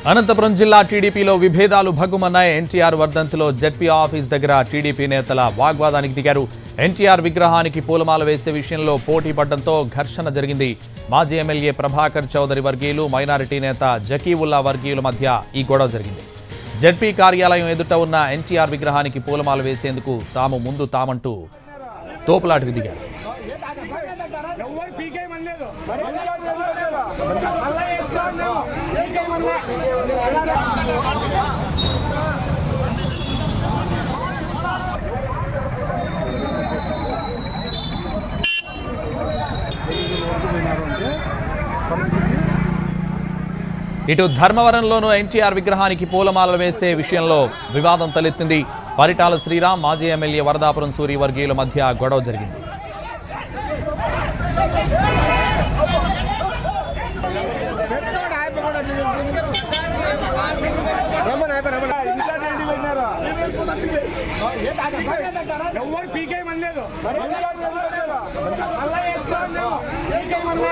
అనంతపురం జిల్లా టీడీపీలో విభేదాలు భగ్గుమన్నాయి ఎన్టీఆర్ వర్ధంతిలో జెడ్పీ ఆఫీస్ దగ్గర టీడీపీ నేతల వాగ్వాదానికి దిగారు ఎన్టీఆర్ విగ్రహానికి పూలమాల వేసే విషయంలో పోటీ పడడంతో ఘర్షణ జరిగింది మాజీ ఎమ్మెల్యే ప్రభాకర్ చౌదరి వర్గీయులు మైనారిటీ నేత జకీవుల్లా వర్గీయుల మధ్య ఈ గొడవ జరిగింది జెడ్పీ కార్యాలయం ఎదుట ఉన్న ఎన్టీఆర్ విగ్రహానికి పూలమాల వేసేందుకు తాము ముందు తామంటూ తోపులాటకు దిగారు ఎవరు పీకే మనలేదు మళ్ళా వేస్తా ఉన్నాము. పీకే మనలే. ఇటు ధర్మవరంలోనూ ఎన్టీఆర్ విగ్రహానికి పూలమాలలు వేసే విషయంలో వివాదం తలెత్తింది పరిటాల శ్రీరామ్ మాజీ ఎమ్మెల్యే వరదాపురం సూరి వర్గీయుల మధ్య గొడవ జరిగింది ఎవరు పీకే మనలేదు మళ్ళా వేస్తా ఉన్నాము. పీకే మనలే.